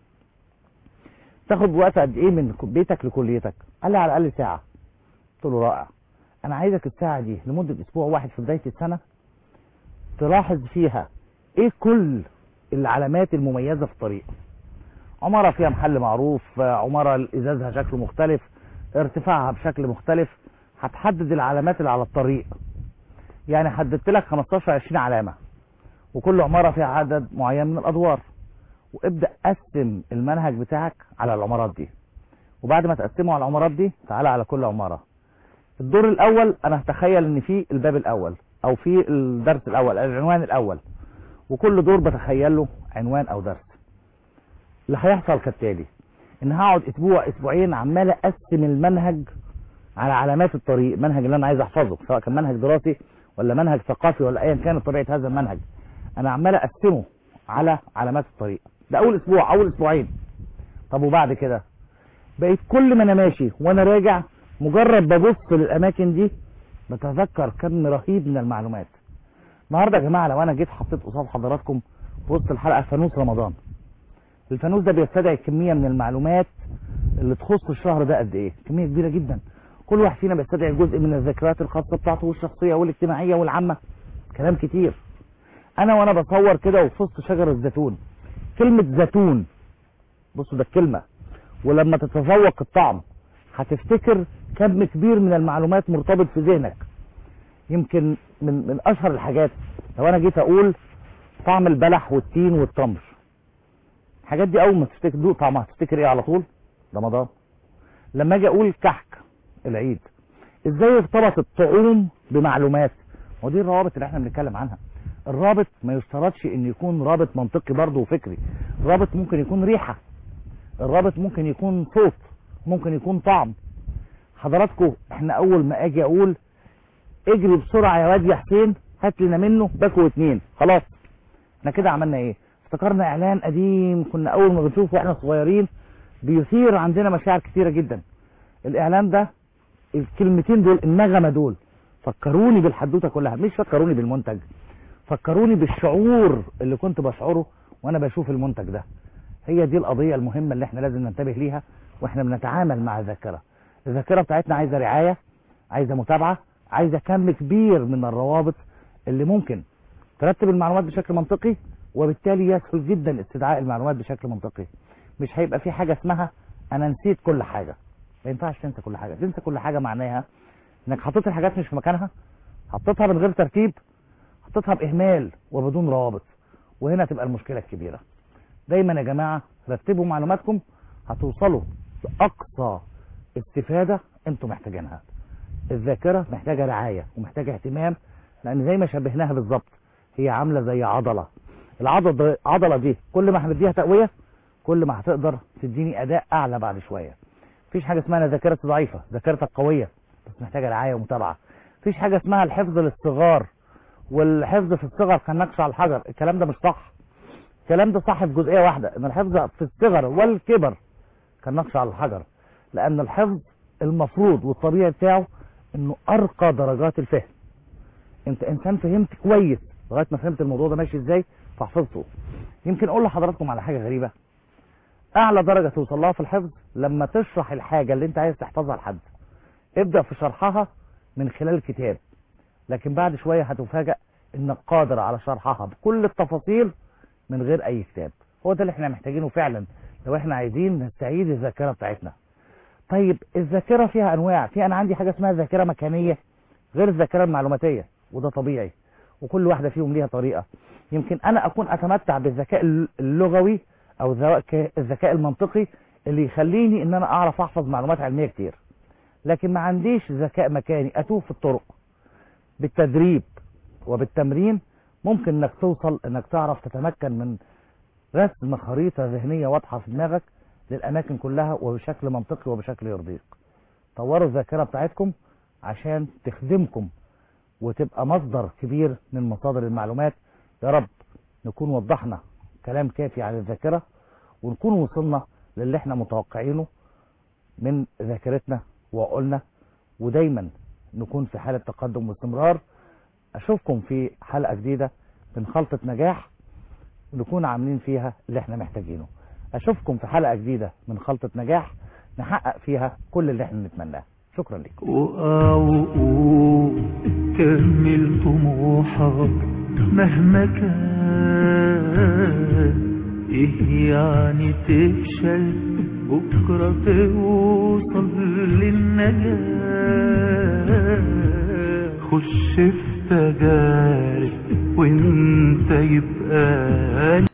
تاخد وقت قد ايه من بيتك لكليتك قال لي على الاقل ساعه قلت له رائع انا عايزك الساعه دي لمده اسبوع واحد في بدايه السنه تلاحظ فيها ايه كل العلامات المميزه في الطريق عماره فيها محل معروف عماره ازازها شكله مختلف ارتفاعها بشكل مختلف هتحدد العلامات اللي على الطريق يعني حددت لك 15 20 علامه وكل عماره فيها عدد معين من الادوار وابدا قسم المنهج بتاعك على العمارات دي وبعد ما تقسمه على العمارات دي تعالى على كل عماره الدور الاول انا هتخيل ان في الباب الاول او في الدرس الاول العنوان الاول وكل دور بتخيل له عنوان او درس اللي هيحصل كالتالي ان هقعد اسبوع اسبوعين عمال اقسم المنهج على علامات الطريق المنهج اللي انا عايز احفظه سواء كان منهج دراسي ولا منهج ثقافي ولا ايا كانت طبيعه هذا المنهج انا عمال اقسمه على علامات الطريق ده اول اسبوع اول اسبوعين طب وبعد كده بقيت كل ما انا ماشي وانا راجع مجرد ببص للاماكن دي بتذكر كم رهيب من المعلومات النهارده يا جماعه لو انا جيت حطيت قصاد حضراتكم في وسط الحلقه فانوس رمضان الفانوس ده بيستدعي كميه من المعلومات اللي تخص الشهر ده قد ايه كميه كبيره جدا كل واحد فينا بيستدعي جزء من الذكريات الخاصه بتاعته والشخصيه والاجتماعيه والعامه كلام كتير انا وانا بصور كده وفي وسط شجر الزيتون كلمة زيتون بصوا ده الكلمة ولما تتذوق الطعم هتفتكر كم كبير من المعلومات مرتبط في ذهنك يمكن من من اشهر الحاجات لو انا جيت اقول طعم البلح والتين والتمر الحاجات دي اول ما تفتكر دوق طعمها تفتكر ايه على طول رمضان لما اجي اقول كحك العيد ازاي ارتبط الطعوم بمعلومات ودي الروابط اللي احنا بنتكلم عنها الرابط ما يشترطش ان يكون رابط منطقي برضه وفكري الرابط ممكن يكون ريحة الرابط ممكن يكون صوت ممكن يكون طعم حضراتكم احنا اول ما اجي اقول اجري بسرعة يا واد يا حسين هات لنا منه باكو اتنين خلاص احنا كده عملنا ايه افتكرنا اعلان قديم كنا اول ما بنشوفه واحنا صغيرين بيثير عندنا مشاعر كتيرة جدا الاعلان ده الكلمتين دول النغمة دول فكروني بالحدوتة كلها مش فكروني بالمنتج فكروني بالشعور اللي كنت بشعره وانا بشوف المنتج ده هي دي القضية المهمة اللي احنا لازم ننتبه ليها واحنا بنتعامل مع الذاكرة الذاكرة بتاعتنا عايزة رعاية عايزة متابعة عايزة كم كبير من الروابط اللي ممكن ترتب المعلومات بشكل منطقي وبالتالي يسهل جدا استدعاء المعلومات بشكل منطقي مش هيبقى في حاجة اسمها انا نسيت كل حاجة ما ينفعش تنسى كل حاجة تنسى كل حاجة معناها انك حطيت الحاجات مش في مكانها حطيتها من غير ترتيب حطيتها باهمال وبدون روابط وهنا تبقى المشكلة الكبيرة دايما يا جماعة رتبوا معلوماتكم هتوصلوا لأقصى استفادة انتم محتاجينها الذاكرة محتاجة رعاية ومحتاجة اهتمام لان زي ما شبهناها بالظبط هي عاملة زي عضلة العضلة العضلة دي كل ما هنديها تقوية كل ما هتقدر تديني اداء اعلى بعد شوية مفيش حاجة اسمها انا ذاكرتي ضعيفة ذاكرتك قوية بس محتاجة رعاية ومتابعة مفيش حاجة اسمها الحفظ للصغار والحفظ في الصغر كالنقش على الحجر الكلام ده مش صح الكلام ده صح في جزئية واحدة ان الحفظ في الصغر والكبر كالنقش على الحجر لان الحفظ المفروض والطبيعي بتاعه انه ارقى درجات الفهم انت انسان فهمت كويس لغايه ما فهمت الموضوع ده ماشي ازاي فحفظته يمكن اقول لحضراتكم على حاجه غريبه اعلى درجه توصل لها في الحفظ لما تشرح الحاجه اللي انت عايز تحفظها لحد ابدا في شرحها من خلال الكتاب لكن بعد شويه هتفاجئ انك قادر على شرحها بكل التفاصيل من غير اي كتاب هو ده اللي احنا محتاجينه فعلا لو احنا عايزين نستعيد الذاكره بتاعتنا طيب الذاكره فيها انواع في انا عندي حاجه اسمها ذاكره مكانيه غير الذاكره المعلوماتيه وده طبيعي وكل واحده فيهم ليها طريقه يمكن انا اكون اتمتع بالذكاء اللغوي او الذكاء المنطقي اللي يخليني ان انا اعرف احفظ معلومات علميه كتير لكن ما عنديش ذكاء مكاني اتوه في الطرق بالتدريب وبالتمرين ممكن انك توصل انك تعرف تتمكن من رسم خريطة ذهنية واضحة في دماغك للأماكن كلها وبشكل منطقي وبشكل يرضيك طوروا الذاكرة بتاعتكم عشان تخدمكم وتبقى مصدر كبير من مصادر المعلومات يا رب نكون وضحنا كلام كافي عن الذاكرة ونكون وصلنا للي احنا متوقعينه من ذاكرتنا وعقولنا ودايما نكون في حالة تقدم واستمرار اشوفكم في حلقة جديدة من خلطة نجاح نكون عاملين فيها اللي احنا محتاجينه اشوفكم في حلقة جديدة من خلطة نجاح نحقق فيها كل اللي احنا نتمناه شكرا لكم وقعوا كمل طموحك مهما كان ايه يعني تفشل بكرة توصل للنجاة خش في تجارب وانت يبقى